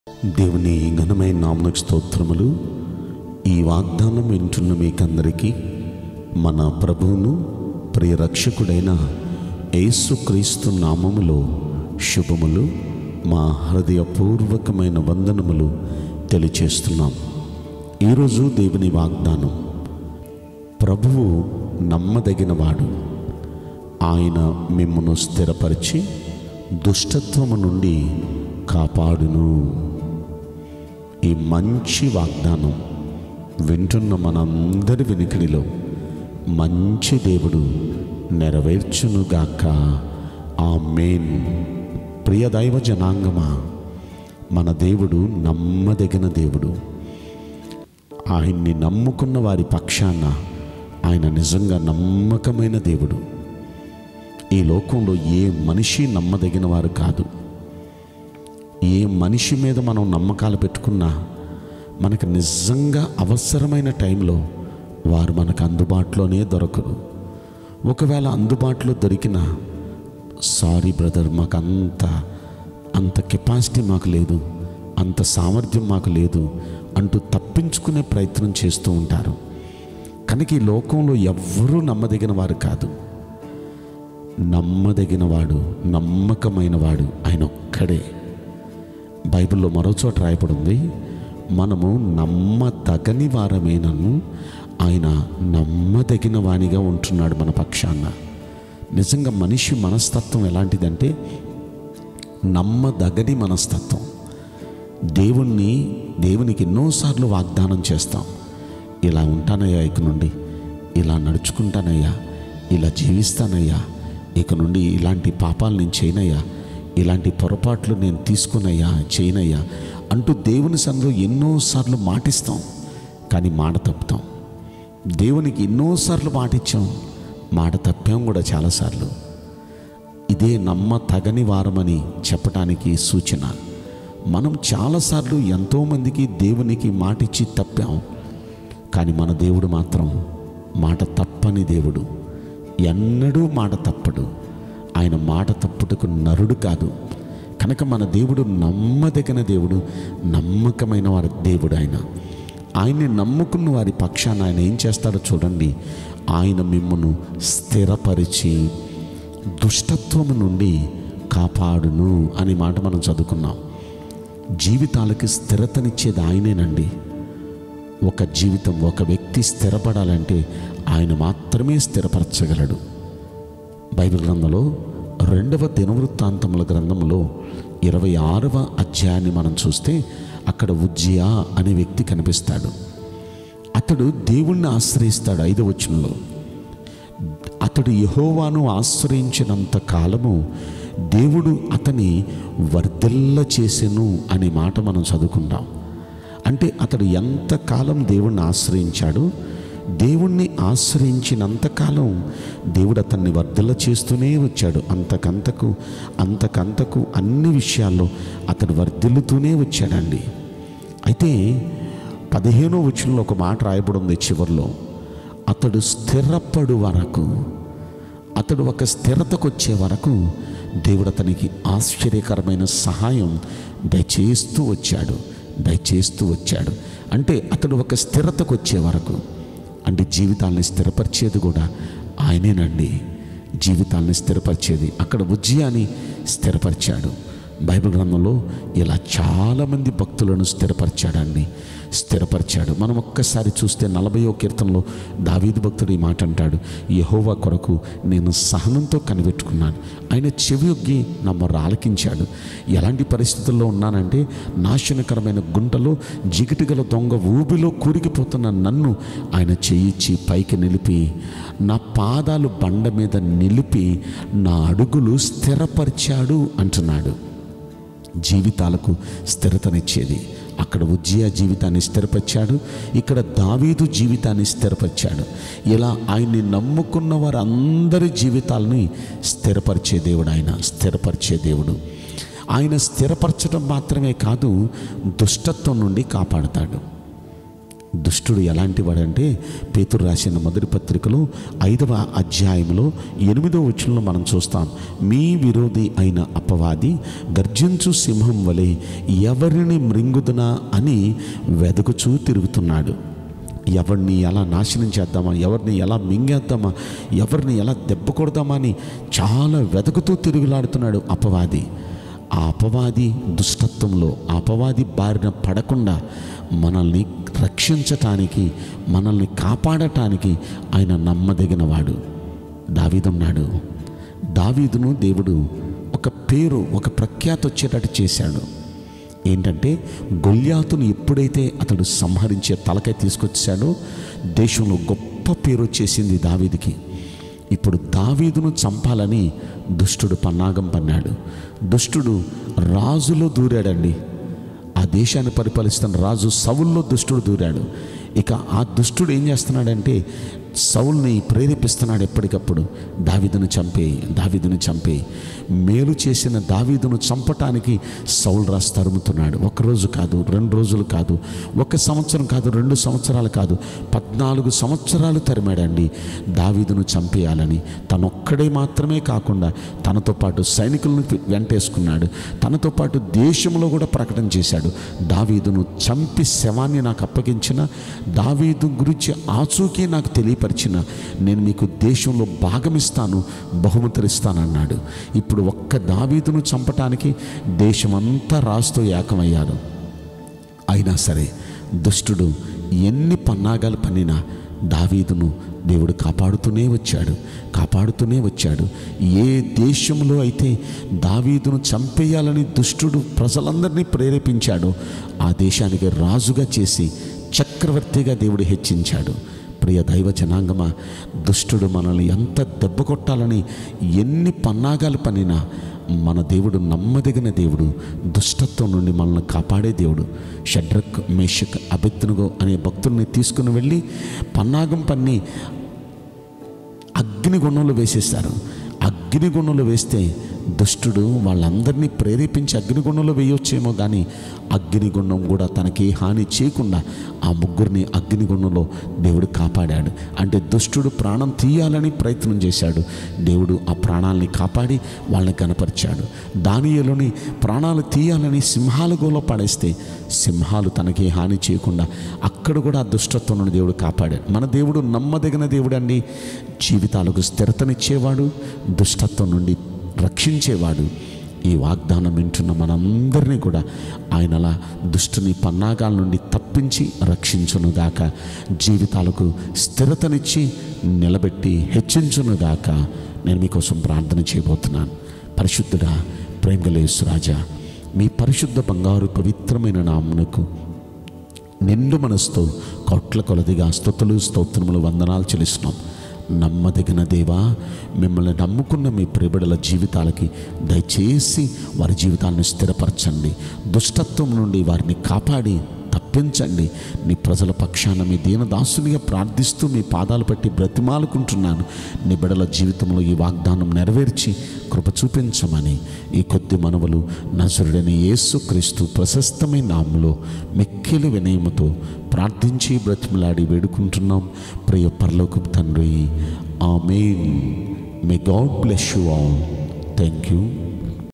దేవుని ఘనమైన నామకు స్తోత్రములు ఈ వాగ్దానం వింటున్న మీకందరికీ మన ప్రభువును ప్రియ రక్షకుడైన యేసుక్రీస్తు నామములో శుభములు మా హృదయపూర్వకమైన వందనములు తెలియచేస్తున్నాం ఈరోజు దేవుని వాగ్దానం ప్రభువు నమ్మదగినవాడు ఆయన మిమ్మను స్థిరపరిచి దుష్టత్వము నుండి కాపాడును ఈ మంచి వాగ్దానం వింటున్న మనందరి వినికిడిలో మంచి దేవుడు నెరవేర్చునుగాక ఆ మెయిన్ ప్రియ దైవ జనాంగమా మన దేవుడు నమ్మదగిన దేవుడు ఆయన్ని నమ్ముకున్న వారి పక్షాన ఆయన నిజంగా నమ్మకమైన దేవుడు ఈ లోకంలో ఏ మనిషి నమ్మదగిన వారు కాదు ఏ మనిషి మీద మనం నమ్మకాలు పెట్టుకున్నా మనకు నిజంగా అవసరమైన టైంలో వారు మనకు అందుబాటులోనే దొరకరు ఒకవేళ అందుబాటులో దొరికినా సారీ బ్రదర్ మాకు అంత అంత కెపాసిటీ మాకు లేదు అంత సామర్థ్యం మాకు లేదు అంటూ తప్పించుకునే ప్రయత్నం చేస్తూ ఉంటారు కనుక ఈ లోకంలో ఎవ్వరూ నమ్మదగిన వారు కాదు నమ్మదగిన వాడు నమ్మకమైన వాడు ఆయన ఒక్కడే బైబిల్లో మరో చోట రాయబడి ఉంది మనము నమ్మదగని వారమేనను ఆయన నమ్మదగిన వానిగా ఉంటున్నాడు మన పక్షాన నిజంగా మనిషి మనస్తత్వం ఎలాంటిదంటే నమ్మదగని మనస్తత్వం దేవుణ్ణి దేవునికి ఎన్నోసార్లు వాగ్దానం చేస్తాం ఇలా ఉంటానయ్యా ఇక నుండి ఇలా నడుచుకుంటానయ్యా ఇలా జీవిస్తానయ్యా ఇక నుండి ఇలాంటి పాపాలు నేను చేయనయ్యా ఇలాంటి పొరపాట్లు నేను తీసుకునయ్యా చేయనయ్యా అంటూ దేవుని సన్నిధిలో ఎన్నోసార్లు మాటిస్తాం కానీ మాట తప్పుతాం దేవునికి ఎన్నోసార్లు మాటిచ్చాం మాట తప్పాం కూడా చాలాసార్లు ఇదే నమ్మ తగని వారమని చెప్పటానికి సూచన మనం చాలాసార్లు ఎంతోమందికి దేవునికి మాటిచ్చి తప్పాం కానీ మన దేవుడు మాత్రం మాట తప్పని దేవుడు ఎన్నడూ మాట తప్పడు ఆయన మాట తప్పుటకు నరుడు కాదు కనుక మన దేవుడు నమ్మదగిన దేవుడు నమ్మకమైన వారి దేవుడు ఆయన ఆయన్ని నమ్ముకున్న వారి పక్షాన ఆయన ఏం చేస్తాడో చూడండి ఆయన మిమ్మను స్థిరపరిచి దుష్టత్వము నుండి కాపాడును అనే మాట మనం చదువుకున్నాం జీవితాలకి స్థిరతనిచ్చేది ఆయనేనండి ఒక జీవితం ఒక వ్యక్తి స్థిరపడాలంటే ఆయన మాత్రమే స్థిరపరచగలడు బైబిల్ గ్రంథంలో రెండవ దినవృత్తాంతముల గ్రంథంలో ఇరవై ఆరవ అధ్యాయాన్ని మనం చూస్తే అక్కడ ఉజ్జియా అనే వ్యక్తి కనిపిస్తాడు అతడు దేవుణ్ణి ఆశ్రయిస్తాడు ఐదవ వచనంలో అతడు యహోవాను ఆశ్రయించినంత కాలము దేవుడు అతని వర్ధిల్ల చేసెను అనే మాట మనం చదువుకుంటాం అంటే అతడు ఎంతకాలం దేవుణ్ణి ఆశ్రయించాడు దేవుణ్ణి ఆశ్రయించినంతకాలం దేవుడు అతన్ని వర్ధల చేస్తూనే వచ్చాడు అంతకంతకు అంతకంతకు అన్ని విషయాల్లో అతడు వర్ధిల్లుతూనే వచ్చాడండి అయితే పదిహేనో వచనంలో ఒక మాట రాయబడి ఉంది చివరిలో అతడు స్థిరపడు వరకు అతడు ఒక స్థిరతకు వచ్చే వరకు దేవుడు అతనికి ఆశ్చర్యకరమైన సహాయం దయచేస్తూ వచ్చాడు దయచేస్తూ వచ్చాడు అంటే అతడు ఒక స్థిరతకు వచ్చే వరకు అంటే జీవితాన్ని స్థిరపరిచేది కూడా ఆయనేనండి జీవితాన్ని స్థిరపరిచేది అక్కడ ఉజ్జయాన్ని స్థిరపరిచాడు బైబిల్ గ్రంథంలో ఇలా చాలామంది భక్తులను స్థిరపరిచాడండి స్థిరపరిచాడు మనం ఒక్కసారి చూస్తే నలభయో కీర్తనలో దావీదు భక్తుడు ఈ మాట అంటాడు యహోవా కొరకు నేను సహనంతో కనిపెట్టుకున్నాను ఆయన చెవి ఒగ్గి నా మొర్ర ఆలకించాడు ఎలాంటి పరిస్థితుల్లో ఉన్నానంటే నాశనకరమైన గుంటలో జిగిటిగల దొంగ ఊబిలో కూరికిపోతున్న నన్ను ఆయన చేయిచ్చి పైకి నిలిపి నా పాదాలు బండ మీద నిలిపి నా అడుగులు స్థిరపరిచాడు అంటున్నాడు జీవితాలకు స్థిరతనిచ్చేది అక్కడ ఉజ్జయ జీవితాన్ని స్థిరపరిచాడు ఇక్కడ దావీదు జీవితాన్ని స్థిరపరిచాడు ఇలా ఆయన్ని నమ్ముకున్న వారందరి జీవితాలని స్థిరపరిచే దేవుడు ఆయన స్థిరపరిచే దేవుడు ఆయన స్థిరపరచడం మాత్రమే కాదు దుష్టత్వం నుండి కాపాడుతాడు దుష్టుడు ఎలాంటి వాడంటే పేతురు రాసిన మొదటి పత్రికలో ఐదవ అధ్యాయంలో ఎనిమిదో వచనంలో మనం చూస్తాం మీ విరోధి అయిన అపవాది గర్జించు సింహం వలె ఎవరిని మృంగుదునా అని వెదకుచూ తిరుగుతున్నాడు ఎవరిని ఎలా నాశనం చేద్దామా ఎవరిని ఎలా మింగేద్దామా ఎవరిని ఎలా దెబ్బ కొడదామా అని చాలా వెతుకుతూ తిరుగులాడుతున్నాడు అపవాది ఆ అపవాది దుష్టత్వంలో ఆ అపవాది బారిన పడకుండా మనల్ని రక్షించటానికి మనల్ని కాపాడటానికి ఆయన నమ్మదగిన వాడు దావీదున్నాడు దావీదును దేవుడు ఒక పేరు ఒక ప్రఖ్యాతి వచ్చేటట్టు చేశాడు ఏంటంటే గొల్యాతును ఎప్పుడైతే అతడు సంహరించే తలకై తీసుకొచ్చాడో దేశంలో గొప్ప పేరు వచ్చేసింది దావీదికి ఇప్పుడు దావీదును చంపాలని దుష్టుడు పన్నాగం పన్నాడు దుష్టుడు రాజులో దూరాడండి ఆ దేశాన్ని పరిపాలిస్తున్న రాజు సవుల్లో దుష్టుడు దూరాడు ఇక ఆ దుష్టుడు ఏం చేస్తున్నాడంటే సౌల్ని ప్రేరేపిస్తున్నాడు ఎప్పటికప్పుడు దావీదును చంపేయి దావీదును చంపేయి మేలు చేసిన దావీదును చంపటానికి సౌల్ రాజు తరుముతున్నాడు ఒక రోజు కాదు రెండు రోజులు కాదు ఒక సంవత్సరం కాదు రెండు సంవత్సరాలు కాదు పద్నాలుగు సంవత్సరాలు తరిమాడండి దావీదును చంపేయాలని తనొక్కడే మాత్రమే కాకుండా తనతో పాటు సైనికులను వెంటేసుకున్నాడు తనతో పాటు దేశంలో కూడా ప్రకటన చేశాడు దావీదును చంపి శవాన్ని నాకు అప్పగించిన దావీదు గురించి ఆచూకీ నాకు తెలియపరిచిన నేను మీకు దేశంలో భాగమిస్తాను బహుమతులిస్తానన్నాడు ఇప్పుడు ఒక్క దావీదును చంపటానికి దేశమంతా రాజుతో ఏకమయ్యారు అయినా సరే దుష్టుడు ఎన్ని పన్నాగాలు పన్నినా దావీదును దేవుడు కాపాడుతూనే వచ్చాడు కాపాడుతూనే వచ్చాడు ఏ దేశంలో అయితే దావీదును చంపేయాలని దుష్టుడు ప్రజలందరినీ ప్రేరేపించాడో ఆ దేశానికి రాజుగా చేసి చక్రవర్తిగా దేవుడు హెచ్చించాడు ప్రియ దైవ జనాంగమా దుష్టుడు మనల్ని ఎంత దెబ్బ కొట్టాలని ఎన్ని పన్నాగాలు పనినా మన దేవుడు నమ్మదగిన దేవుడు దుష్టత్వం నుండి మనల్ని కాపాడే దేవుడు షడ్రక్ మేషక్ అభిత్నుగో అనే భక్తుల్ని తీసుకుని వెళ్ళి పన్నాగం పన్ని అగ్నిగుణంలో వేసేస్తారు అగ్నిగుణంలో వేస్తే దుష్టుడు వాళ్ళందరినీ ప్రేరేపించి అగ్నిగుణంలో వేయొచ్చేమో కానీ అగ్నిగుండం కూడా తనకి హాని చేయకుండా ఆ ముగ్గురిని అగ్నిగుండంలో దేవుడు కాపాడాడు అంటే దుష్టుడు ప్రాణం తీయాలని ప్రయత్నం చేశాడు దేవుడు ఆ ప్రాణాలని కాపాడి వాళ్ళని కనపరిచాడు దానియలోని ప్రాణాలు తీయాలని సింహాల గోలో పడేస్తే సింహాలు తనకి హాని చేయకుండా అక్కడ కూడా ఆ దుష్టత్వం నుండి దేవుడు కాపాడాడు మన దేవుడు నమ్మదగిన దేవుడు అండి జీవితాలకు స్థిరతనిచ్చేవాడు దుష్టత్వం నుండి రక్షించేవాడు ఈ వాగ్దానం వింటున్న మనందరినీ కూడా ఆయన అలా దుష్టుని పన్నాగాల నుండి తప్పించి రక్షించునుగాక జీవితాలకు స్థిరతనిచ్చి నిలబెట్టి హెచ్చించునుగాక నేను మీకోసం ప్రార్థన చేయబోతున్నాను పరిశుద్ధుడా ప్రేమగలేసు రాజా మీ పరిశుద్ధ బంగారు పవిత్రమైన నామునకు నిండు మనసుతో కోట్ల కొలదిగా స్తుతులు స్తోత్రములు వందనాలు చెల్లిస్తున్నాం నమ్మదగిన దేవా మిమ్మల్ని నమ్ముకున్న మీ ప్రియబిడల జీవితాలకి దయచేసి వారి జీవితాలను స్థిరపరచండి దుష్టత్వం నుండి వారిని కాపాడి తప్పించండి నీ ప్రజల పక్షాన మీ దీనదాసునిగా ప్రార్థిస్తూ మీ పాదాలు పట్టి బ్రతిమాలుకుంటున్నాను నీ బిడల జీవితంలో ఈ వాగ్దానం నెరవేర్చి కృప చూపించమని ఈ కొద్ది మనవలు నజరుడని యేసు క్రీస్తు ప్రశస్తమైన నామంలో మిక్కిలి వినయముతో ప్రార్థించి బ్రతిమలాడి వేడుకుంటున్నాం ప్రియ పరలోకు తండ్రి amen may God bless you all thank you